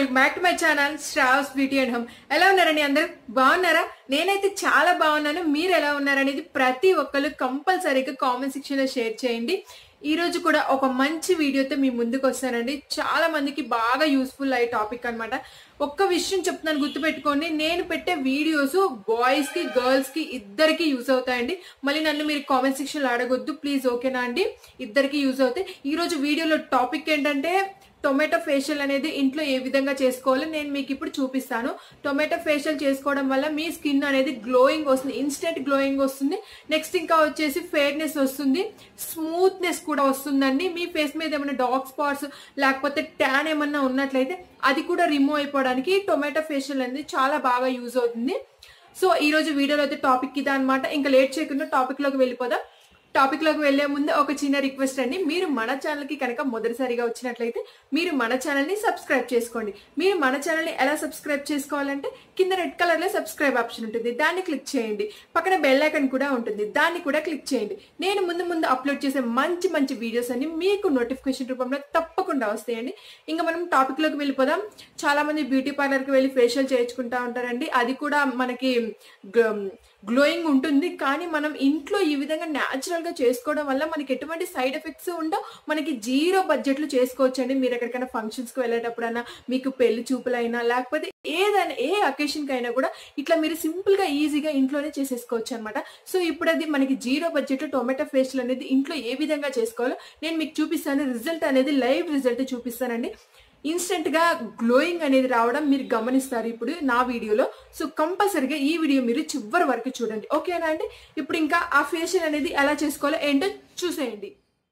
welcome back to my channel స్ట్రావ్స్ beauty and home ఎలా ఉన్నారండి అందరూ బాగున్నారా నేనైతే చాలా బాగున్నాను మీరు ఎలా ఉన్నారనేది ప్రతి ఒక్కరు కంపల్సరీగా కామెంట్ సెక్షన్ లో షేర్ చేయండి ఈ రోజు కూడా ఒక మంచి వీడియోతో మీ ముందుకు వస్తానండి చాలా మందికి బాగా యూస్ఫుల్ అయ్యే టాపిక్ అన్నమాట ఒక్క విషయం చెప్తున్నాను గుర్తుపెట్టుకోండి నేను పెట్టే వీడియోస్ బాయ్స్ కి గర్ల్స్ కి ఇద్దరికి యూజ్ అవుతాయండి మళ్ళీ నన్ను మీరు కామెంట్ సెక్షన్ లో అడగొద్దు ప్లీజ్ ఓకేనా అండి ఇద్దరికి యూజ్ అవుతాయి ఈ రోజు వీడియోలో టాపిక్ ఏంటంటే టొమాటో ఫేషియల్ అనేది ఇంట్లో ఏ విధంగా చేసుకోవాలో నేను మీకు ఇప్పుడు చూపిస్తాను టొమాటో ఫేషియల్ చేసుకోవడం వల్ల మీ స్కిన్ అనేది గ్లోయింగ్ వస్తుంది ఇన్స్టెంట్ గ్లోయింగ్ వస్తుంది నెక్స్ట్ ఇంకా వచ్చేసి ఫెయిర్నెస్ వస్తుంది స్మూత్నెస్ కూడా వస్తుందండి మీ ఫేస్ మీద ఏమైనా డార్క్ స్పాట్స్ లేకపోతే ట్యాన్ ఏమన్నా ఉన్నట్లయితే అది కూడా రిమూవ్ అయిపోవడానికి టొమాటో ఫేషియల్ అనేది చాలా బాగా యూజ్ అవుతుంది సో ఈ రోజు వీడియోలో అయితే టాపిక్ ఇదే అనమాట ఇంకా లేట్ చేయకుండా టాపిక్ లోకి వెళ్ళిపోదాం టాపిక్ లోకి వెళ్లే ముందు ఒక చిన్న రిక్వెస్ట్ అండి మీరు మన ఛానల్ కి కనుక మొదటిసారిగా వచ్చినట్లయితే మీరు మన ఛానల్ ని సబ్స్క్రైబ్ చేసుకోండి మీరు మన ఛానల్ ని ఎలా సబ్స్క్రైబ్ చేసుకోవాలంటే కింద రెడ్ కలర్ లో సబ్స్క్రైబ్ ఆప్షన్ ఉంటుంది దాన్ని క్లిక్ చేయండి పక్కన బెల్ ఐకన్ కూడా ఉంటుంది దాన్ని కూడా క్లిక్ చేయండి నేను ముందు ముందు అప్లోడ్ చేసే మంచి మంచి వీడియోస్ అన్ని మీకు నోటిఫికేషన్ రూపంలో తప్పకుండా వస్తాయండి ఇంకా మనం టాపిక్ లోకి వెళ్ళిపోదాం చాలా మంది బ్యూటీ పార్లర్ కి వెళ్ళి ఫేషియల్ చేయించుకుంటా ఉంటారండి అది కూడా మనకి గ్లోయింగ్ ఉంటుంది కానీ మనం ఇంట్లో ఈ విధంగా న్యాచురల్ గా చేసుకోవడం వల్ల మనకి ఎటువంటి సైడ్ ఎఫెక్ట్స్ ఉండవు మనకి జీరో బడ్జెట్ లో చేసుకోవచ్చు అండి మీరు ఎక్కడికైనా ఫంక్షన్స్ కి వెళ్ళేటప్పుడైనా మీకు పెళ్లి చూపులైనా లేకపోతే ఏదైనా ఏ అకేషన్ కి అయినా కూడా ఇట్లా మీరు సింపుల్ గా ఈజీగా ఇంట్లోనే చేసేసుకోవచ్చు అనమాట సో ఇప్పుడు అది మనకి జీరో బడ్జెట్ లో టొమాటో ఫేషియల్ అనేది ఇంట్లో ఏ విధంగా చేసుకోవాలో నేను మీకు చూపిస్తాను రిజల్ట్ అనేది లైవ్ రిజల్ట్ చూపిస్తానండి ఇన్స్టెంట్ గా గ్లోయింగ్ అనేది రావడం మీరు గమనిస్తారు ఇప్పుడు నా వీడియోలో సో కంపల్సరీగా ఈ వీడియో మీరు చివరి వరకు చూడండి ఓకేనా అండి ఇప్పుడు ఇంకా ఆ ఫేషియల్ అనేది ఎలా చేసుకోవాలో ఏంటో చూసేయండి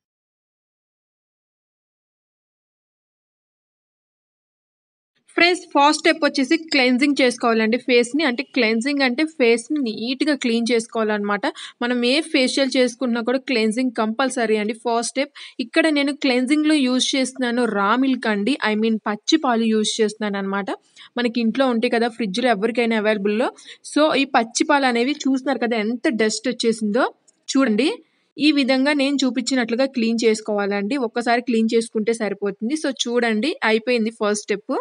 ఫ్రెండ్స్ ఫస్ట్ స్టెప్ వచ్చేసి క్లెన్జింగ్ చేసుకోవాలండి ఫేస్ని అంటే క్లెన్జింగ్ అంటే ఫేస్ని నీట్గా క్లీన్ చేసుకోవాలన్నమాట మనం ఏ ఫేషియల్ చేసుకున్నా కూడా క్లెన్జింగ్ కంపల్సరీ అండి ఫస్ట్ స్టెప్ ఇక్కడ నేను క్లెన్జింగ్లో యూజ్ చేస్తున్నాను రా మిల్క్ అండి ఐ మీన్ పచ్చి పాలు యూజ్ చేస్తున్నాను అనమాట మనకి ఇంట్లో ఉంటాయి కదా ఫ్రిడ్జ్లో ఎవరికైనా అవైలబుల్లో సో ఈ పచ్చి పాలు అనేవి చూస్తున్నారు కదా ఎంత డస్ట్ వచ్చేసిందో చూడండి ఈ విధంగా నేను చూపించినట్లుగా క్లీన్ చేసుకోవాలండి ఒక్కసారి క్లీన్ చేసుకుంటే సరిపోతుంది సో చూడండి అయిపోయింది ఫస్ట్ స్టెప్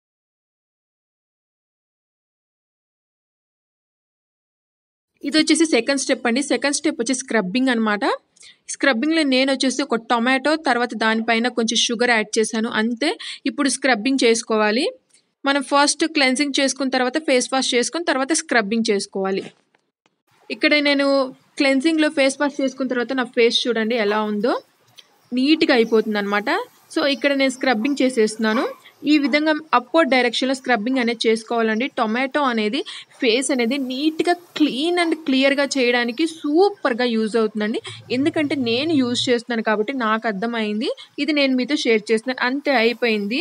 ఇది వచ్చేసి సెకండ్ స్టెప్ అండి సెకండ్ స్టెప్ వచ్చి స్క్రబ్బింగ్ అనమాట స్క్రబ్బింగ్లో నేను వచ్చేసి ఒక టొమాటో తర్వాత దానిపైన కొంచెం షుగర్ యాడ్ చేశాను అంతే ఇప్పుడు స్క్రబ్బింగ్ చేసుకోవాలి మనం ఫస్ట్ క్లెన్సింగ్ చేసుకున్న తర్వాత ఫేస్ వాష్ చేసుకున్న తర్వాత స్క్రబ్బింగ్ చేసుకోవాలి ఇక్కడ నేను క్లెన్సింగ్లో ఫేస్ వాష్ చేసుకున్న తర్వాత నా ఫేస్ చూడండి ఎలా ఉందో నీట్గా అయిపోతుంది అనమాట సో ఇక్కడ నేను స్క్రబ్బింగ్ చేసేస్తున్నాను ఈ విధంగా అప్వర్డ్ డైరెక్షన్లో స్క్రబ్బింగ్ అనేది చేసుకోవాలండి టొమాటో అనేది ఫేస్ అనేది నీట్గా క్లీన్ అండ్ క్లియర్గా చేయడానికి సూపర్గా యూజ్ అవుతుందండి ఎందుకంటే నేను యూజ్ చేస్తున్నాను కాబట్టి నాకు అర్థమైంది ఇది నేను మీతో షేర్ చేస్తున్నాను అంతే అయిపోయింది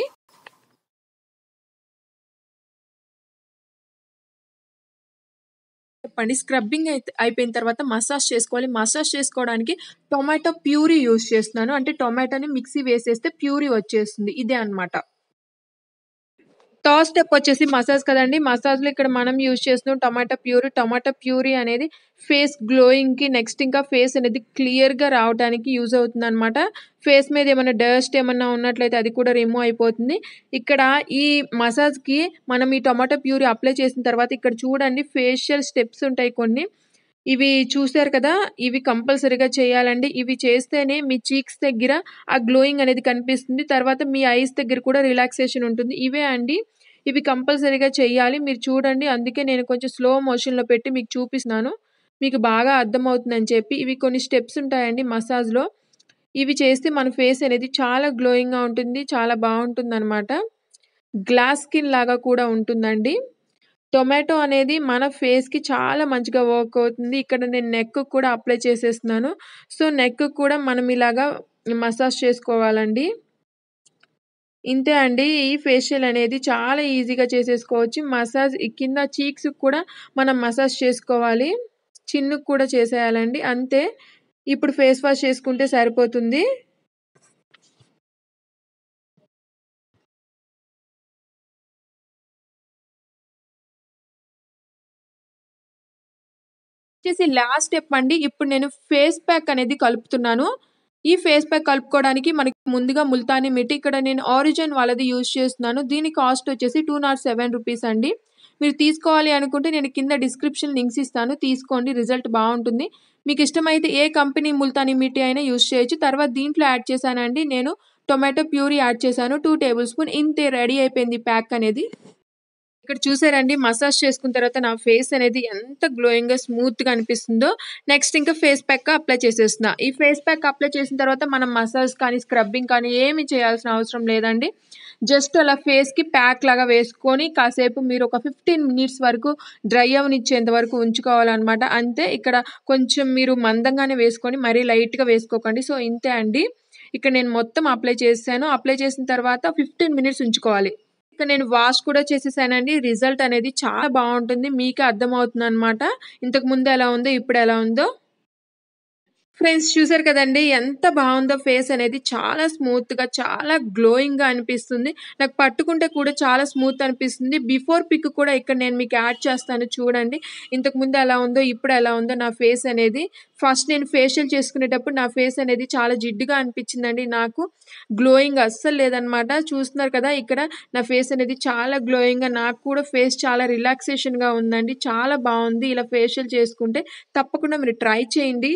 చెప్పండి స్క్రబ్బింగ్ అయితే అయిపోయిన తర్వాత మసాజ్ చేసుకోవాలి మసాజ్ చేసుకోవడానికి టొమాటో ప్యూరీ యూజ్ చేస్తున్నాను అంటే టొమాటోని మిక్సీ వేసేస్తే ప్యూరీ వచ్చేస్తుంది ఇదే అనమాట థర్డ్ స్టెప్ వచ్చేసి మసాజ్ కదండి మసాజ్లో ఇక్కడ మనం యూజ్ చేస్తున్నాం టమాటా ప్యూరీ టమాటా ప్యూరీ అనేది ఫేస్ గ్లోయింగ్కి నెక్స్ట్ ఇంకా ఫేస్ అనేది క్లియర్గా రావడానికి యూజ్ అవుతుంది అనమాట ఫేస్ మీద ఏమైనా డస్ట్ ఏమన్నా ఉన్నట్లయితే అది కూడా రిమూవ్ అయిపోతుంది ఇక్కడ ఈ మసాజ్కి మనం ఈ టమాటా ప్యూరీ అప్లై చేసిన తర్వాత ఇక్కడ చూడండి ఫేషియల్ స్టెప్స్ ఉంటాయి కొన్ని ఇవి చూసారు కదా ఇవి కంపల్సరీగా చేయాలండి ఇవి చేస్తేనే మీ చీక్స్ దగ్గర ఆ గ్లోయింగ్ అనేది కనిపిస్తుంది తర్వాత మీ ఐస్ దగ్గర కూడా రిలాక్సేషన్ ఉంటుంది ఇవే అండి ఇవి కంపల్సరీగా చేయాలి మీరు చూడండి అందుకే నేను కొంచెం స్లో మోషన్లో పెట్టి మీకు చూపిస్తున్నాను మీకు బాగా అర్థమవుతుందని చెప్పి ఇవి కొన్ని స్టెప్స్ ఉంటాయండి మసాజ్లో ఇవి చేస్తే మన ఫేస్ అనేది చాలా గ్లోయింగ్గా ఉంటుంది చాలా బాగుంటుంది అనమాట గ్లాస్ స్కిన్ లాగా కూడా ఉంటుందండి టొమాటో అనేది మన ఫేస్కి చాలా మంచిగా వర్క్ అవుతుంది ఇక్కడ నేను నెక్ కూడా అప్లై చేసేస్తున్నాను సో నెక్ కూడా మనం ఇలాగా మసాజ్ చేసుకోవాలండి ఇంతే అండి ఈ ఫేషియల్ అనేది చాలా ఈజీగా చేసేసుకోవచ్చు మసాజ్ కింద చీక్స్ కూడా మనం మసాజ్ చేసుకోవాలి చిన్నుకు కూడా చేసేయాలండి అంతే ఇప్పుడు ఫేస్ వాష్ చేసుకుంటే సరిపోతుంది వచ్చేసి లాస్ట్ స్టెప్ అండి ఇప్పుడు నేను ఫేస్ ప్యాక్ అనేది కలుపుతున్నాను ఈ ఫేస్ ప్యాక్ కలుపుకోవడానికి మనకి ముందుగా ముల్తానీ మిట్టి ఇక్కడ నేను ఆరిజిన్ వాళ్ళది యూజ్ చేస్తున్నాను దీని కాస్ట్ వచ్చేసి టూ నాట్ సెవెన్ రూపీస్ అండి మీరు తీసుకోవాలి అనుకుంటే నేను కింద డిస్క్రిప్షన్ లింక్స్ ఇస్తాను తీసుకోండి రిజల్ట్ బాగుంటుంది మీకు ఇష్టమైతే ఏ కంపెనీ ముల్తానీ మిట్టి అయినా యూజ్ చేయొచ్చు తర్వాత దీంట్లో యాడ్ చేశానండి నేను టొమాటో ప్యూరీ యాడ్ చేశాను టూ టేబుల్ స్పూన్ ఇంతే రెడీ అయిపోయింది ప్యాక్ అనేది ఇక్కడ చూసారండి మసాజ్ చేసుకున్న తర్వాత నా ఫేస్ అనేది ఎంత గ్లోయింగ్ గా స్మూత్ గా అనిపిస్తుందో నెక్స్ట్ ఇంకా ఫేస్ ప్యాక్ అప్లై చేసేస్తున్నా ఈ ఫేస్ ప్యాక్ అప్లై చేసిన తర్వాత మనం మసాజ్ కానీ స్క్రబ్బింగ్ కానీ ఏమి చేయాల్సిన అవసరం లేదండి జస్ట్ అలా ఫేస్ కి ప్యాక్ లాగా వేసుకొని కాసేపు మీరు ఒక ఫిఫ్టీన్ మినిట్స్ వరకు డ్రై అవనిచ్చేంత వరకు ఉంచుకోవాలన్నమాట అంతే ఇక్కడ కొంచెం మీరు మందంగానే వేసుకొని మరీ లైట్ గా వేసుకోకండి సో ఇంతే అండి ఇక్కడ నేను మొత్తం అప్లై చేశాను అప్లై చేసిన తర్వాత ఫిఫ్టీన్ మినిట్స్ ఉంచుకోవాలి ఇక్కడ నేను వాష్ కూడా చేసేసానండి రిజల్ట్ అనేది చాలా బాగుంటుంది మీకే అర్థమవుతుంది అనమాట ఇంతకు ముందు ఎలా ఉందో ఇప్పుడు ఎలా ఉందో ఫ్రెండ్స్ చూసారు కదండి ఎంత బాగుందో ఫేస్ అనేది చాలా స్మూత్ గా చాలా గ్లోయింగ్ గా అనిపిస్తుంది నాకు పట్టుకుంటే కూడా చాలా స్మూత్ అనిపిస్తుంది బిఫోర్ పిక్ కూడా ఇక్కడ నేను మీకు యాడ్ చేస్తాను చూడండి ఇంతకు ముందు ఎలా ఉందో ఇప్పుడు ఎలా ఉందో నా ఫేస్ అనేది ఫస్ట్ నేను ఫేషియల్ చేసుకునేటప్పుడు నా ఫేస్ అనేది చాలా జిడ్డుగా అనిపించిందండి నాకు గ్లోయింగ్ అస్సలు లేదనమాట చూస్తున్నారు కదా ఇక్కడ నా ఫేస్ అనేది చాలా గ్లోయింగ్ గా నాకు కూడా ఫేస్ చాలా రిలాక్సేషన్ గా ఉందండి చాలా బాగుంది ఇలా ఫేషియల్ చేసుకుంటే తప్పకుండా మీరు ట్రై చేయండి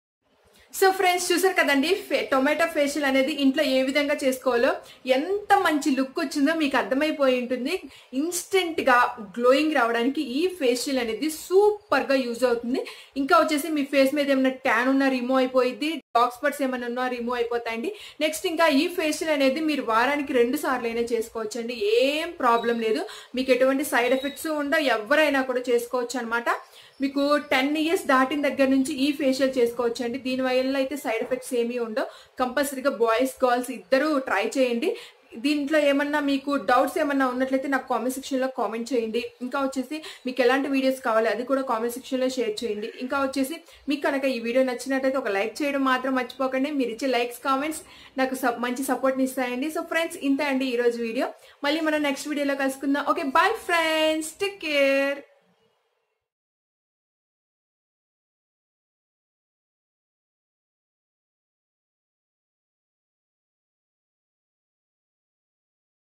సో ఫ్రెండ్స్ చూసారు కదండి టొమాటో ఫేషియల్ అనేది ఇంట్లో ఏ విధంగా చేసుకోవాలో ఎంత మంచి లుక్ వచ్చిందో మీకు అర్థమైపోయి ఉంటుంది ఇన్స్టెంట్ గా గ్లోయింగ్ రావడానికి ఈ ఫేషియల్ అనేది సూపర్ గా యూజ్ అవుతుంది ఇంకా వచ్చేసి మీ ఫేస్ మీద ఏమైనా ట్యాన్ ఉన్నా రిమూవ్ అయిపోయింది డాక్ స్పాట్స్ ఏమైనా ఉన్నా రిమూవ్ అయిపోతాయండి నెక్స్ట్ ఇంకా ఈ ఫేషియల్ అనేది మీరు వారానికి రెండు సార్లు అయినా చేసుకోవచ్చు అండి ఏం ప్రాబ్లం లేదు మీకు ఎటువంటి సైడ్ ఎఫెక్ట్స్ ఉండవు ఎవరైనా కూడా చేసుకోవచ్చు అనమాట మీకు టెన్ ఇయర్స్ దాటిన దగ్గర నుంచి ఈ ఫేషియల్ చేసుకోవచ్చు అండి దీనివల్ల అయితే సైడ్ ఎఫెక్ట్స్ ఏమీ ఉండవు కంపల్సరీగా బాయ్స్ గర్ల్స్ ఇద్దరు ట్రై చేయండి దీంట్లో ఏమన్నా మీకు డౌట్స్ ఏమన్నా ఉన్నట్లయితే నాకు కామెంట్ సెక్షన్లో కామెంట్ చేయండి ఇంకా వచ్చేసి మీకు ఎలాంటి వీడియోస్ కావాలి అది కూడా కామెంట్ సెక్షన్లో షేర్ చేయండి ఇంకా వచ్చేసి మీకు కనుక ఈ వీడియో నచ్చినట్టయితే ఒక లైక్ చేయడం మాత్రం మర్చిపోకండి మీరు ఇచ్చే లైక్స్ కామెంట్స్ నాకు మంచి సపోర్ట్ని ఇస్తాయండి సో ఫ్రెండ్స్ ఇంత అండి ఈరోజు వీడియో మళ్ళీ మనం నెక్స్ట్ వీడియోలో కలుసుకుందాం okay bye friends take care